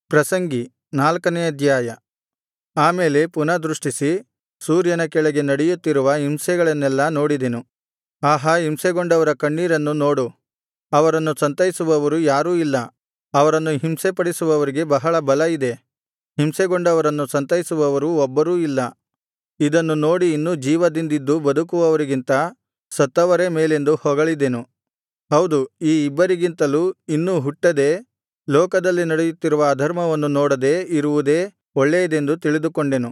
ಪ್ರಸಂಗಿ ನಾಲ್ಕನೇ ಅಧ್ಯಾಯ ಆ ಮೇಲೆ ಪುನಃ ದೃಷ್ಟಿಸಿ ಸೂರ್ಯನ ಕೆಳಗೆ ನಡೆಯುತ್ತಿರುವ ಹಿಂಸೆಗಳನ್ನೆಲ್ಲಾ ನೋಡಿದೆನು ಆಹಾ ಹಿಂಸೆಗೊಂಡವರ ಕಣ್ಣೀರನ್ನು ನೋಡು ಅವರನ್ನು ಸಂತೈಸುವವರು ಯಾರೂ ಇಲ್ಲ ಅವರನ್ನು ಹಿಂಸೆಪಡಿಸುವವರಿಗೆ ಬಹಳ ಬಲ ಇದೆ ಹಿಂಸೆಗೊಂಡವರನ್ನು ಸಂತೈಸುವವರು ಒಬ್ಬರೂ ಇಲ್ಲ ಇದನ್ನು ನೋಡಿ ಇನ್ನೂ ಜೀವದಿಂದಿದ್ದು ಬದುಕುವವರಿಗಿಂತ ಸತ್ತವರೇ ಮೇಲೆಂದು ಹೊಗಳಿದೆನು ಹೌದು ಈ ಇಬ್ಬರಿಗಿಂತಲೂ ಇನ್ನೂ ಹುಟ್ಟದೆ ಲೋಕದಲ್ಲಿ ನಡೆಯುತ್ತಿರುವ ಅಧರ್ಮವನ್ನು ನೋಡದೆ ಇರುವುದೇ ಒಳ್ಳೆಯದೆಂದು ತಿಳಿದುಕೊಂಡೆನು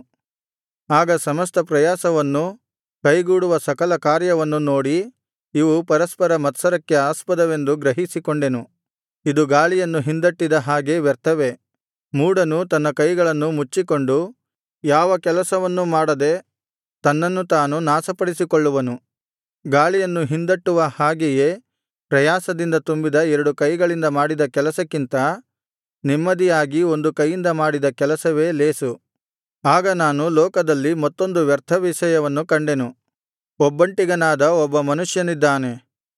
ಆಗ ಸಮಸ್ತ ಪ್ರಯಾಸವನ್ನೂ ಕೈಗೂಡುವ ಸಕಲ ಕಾರ್ಯವನ್ನೂ ನೋಡಿ ಇವು ಪರಸ್ಪರ ಮತ್ಸರಕ್ಕೆ ಆಸ್ಪದವೆಂದು ಗ್ರಹಿಸಿಕೊಂಡೆನು ಇದು ಗಾಳಿಯನ್ನು ಹಿಂದಟ್ಟಿದ ಹಾಗೆ ವ್ಯರ್ಥವೇ ಮೂಢನು ತನ್ನ ಕೈಗಳನ್ನು ಮುಚ್ಚಿಕೊಂಡು ಯಾವ ಕೆಲಸವನ್ನೂ ಮಾಡದೆ ತನ್ನನ್ನು ತಾನು ನಾಶಪಡಿಸಿಕೊಳ್ಳುವನು ಗಾಳಿಯನ್ನು ಹಿಂದಟ್ಟುವ ಹಾಗೆಯೇ ಪ್ರಯಾಸದಿಂದ ತುಂಬಿದ ಎರಡು ಕೈಗಳಿಂದ ಮಾಡಿದ ಕೆಲಸಕ್ಕಿಂತ ನೆಮ್ಮದಿಯಾಗಿ ಒಂದು ಕೈಯಿಂದ ಮಾಡಿದ ಕೆಲಸವೇ ಲೇಸು ಆಗ ನಾನು ಲೋಕದಲ್ಲಿ ಮತ್ತೊಂದು ವ್ಯರ್ಥ ವಿಷಯವನ್ನು ಕಂಡೆನು ಒಬ್ಬಂಟಿಗನಾದ ಒಬ್ಬ ಮನುಷ್ಯನಿದ್ದಾನೆ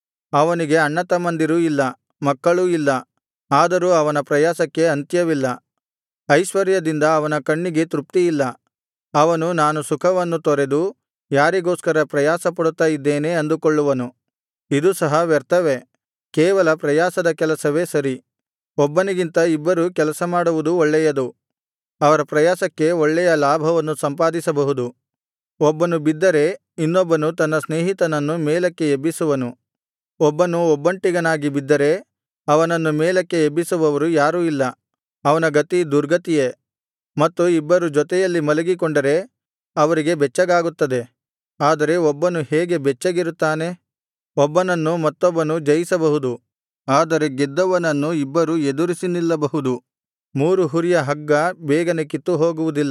ಅವನಿಗೆ ಅಣ್ಣತಮ್ಮಂದಿರೂ ಇಲ್ಲ ಮಕ್ಕಳೂ ಇಲ್ಲ ಆದರೂ ಅವನ ಪ್ರಯಾಸಕ್ಕೆ ಅಂತ್ಯವಿಲ್ಲ ಐಶ್ವರ್ಯದಿಂದ ಅವನ ಕಣ್ಣಿಗೆ ತೃಪ್ತಿಯಿಲ್ಲ ಅವನು ನಾನು ಸುಖವನ್ನು ತೊರೆದು ಯಾರಿಗೋಸ್ಕರ ಪ್ರಯಾಸಪಡುತ್ತಾ ಇದ್ದೇನೆ ಅಂದುಕೊಳ್ಳುವನು ಇದು ಸಹ ವ್ಯರ್ಥವೇ ಕೇವಲ ಪ್ರಯಾಸದ ಕೆಲಸವೇ ಸರಿ ಒಬ್ಬನಿಗಿಂತ ಇಬ್ಬರು ಕೆಲಸ ಮಾಡುವುದು ಒಳ್ಳೆಯದು ಅವರ ಪ್ರಯಾಸಕ್ಕೆ ಒಳ್ಳೆಯ ಲಾಭವನ್ನು ಸಂಪಾದಿಸಬಹುದು ಒಬ್ಬನು ಬಿದ್ದರೆ ಇನ್ನೊಬ್ಬನು ತನ್ನ ಸ್ನೇಹಿತನನ್ನು ಮೇಲಕ್ಕೆ ಎಬ್ಬಿಸುವನು ಒಬ್ಬನು ಒಬ್ಬಂಟಿಗನಾಗಿ ಬಿದ್ದರೆ ಅವನನ್ನು ಮೇಲಕ್ಕೆ ಎಬ್ಬಿಸುವವರು ಯಾರೂ ಇಲ್ಲ ಅವನ ಗತಿ ದುರ್ಗತಿಯೇ ಮತ್ತು ಇಬ್ಬರು ಜೊತೆಯಲ್ಲಿ ಮಲಗಿಕೊಂಡರೆ ಅವರಿಗೆ ಬೆಚ್ಚಗಾಗುತ್ತದೆ ಆದರೆ ಒಬ್ಬನು ಹೇಗೆ ಬೆಚ್ಚಗಿರುತ್ತಾನೆ ಒಬ್ಬನನ್ನು ಮತ್ತೊಬ್ಬನು ಜಯಿಸಬಹುದು ಆದರೆ ಗೆದ್ದವನನ್ನು ಇಬ್ಬರು ಎದುರಿಸಿ ನಿಲ್ಲಬಹುದು ಮೂರು ಹುರಿಯ ಹಗ್ಗ ಬೇಗನೆ ಕಿತ್ತುಹೋಗುವುದಿಲ್ಲ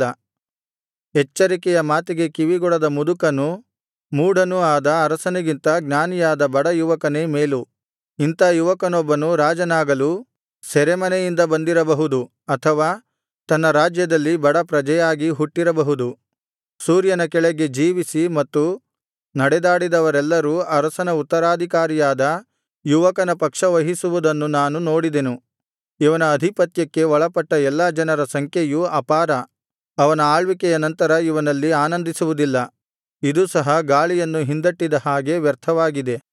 ಎಚ್ಚರಿಕೆಯ ಮಾತಿಗೆ ಕಿವಿಗೊಡದ ಮುದುಕನೂ ಮೂಢನೂ ಆದ ಅರಸನಿಗಿಂತ ಜ್ಞಾನಿಯಾದ ಬಡ ಯುವಕನೇ ಮೇಲು ಇಂಥ ಯುವಕನೊಬ್ಬನು ರಾಜನಾಗಲು ಸೆರೆಮನೆಯಿಂದ ಬಂದಿರಬಹುದು ಅಥವಾ ತನ್ನ ರಾಜ್ಯದಲ್ಲಿ ಬಡ ಪ್ರಜೆಯಾಗಿ ಹುಟ್ಟಿರಬಹುದು ಸೂರ್ಯನ ಕೆಳಗೆ ಜೀವಿಸಿ ಮತ್ತು ನಡೆದಾಡಿದವರೆಲ್ಲರೂ ಅರಸನ ಉತ್ತರಾಧಿಕಾರಿಯಾದ ಯುವಕನ ಪಕ್ಷವಹಿಸುವುದನ್ನು ನಾನು ನೋಡಿದೆನು ಇವನ ಅಧಿಪತ್ಯಕ್ಕೆ ಒಳಪಟ್ಟ ಎಲ್ಲಾ ಜನರ ಸಂಖ್ಯೆಯು ಅಪಾರ ಅವನ ಆಳ್ವಿಕೆಯ ನಂತರ ಇವನಲ್ಲಿ ಆನಂದಿಸುವುದಿಲ್ಲ ಇದು ಸಹ ಗಾಳಿಯನ್ನು ಹಿಂದಟ್ಟಿದ ಹಾಗೆ ವ್ಯರ್ಥವಾಗಿದೆ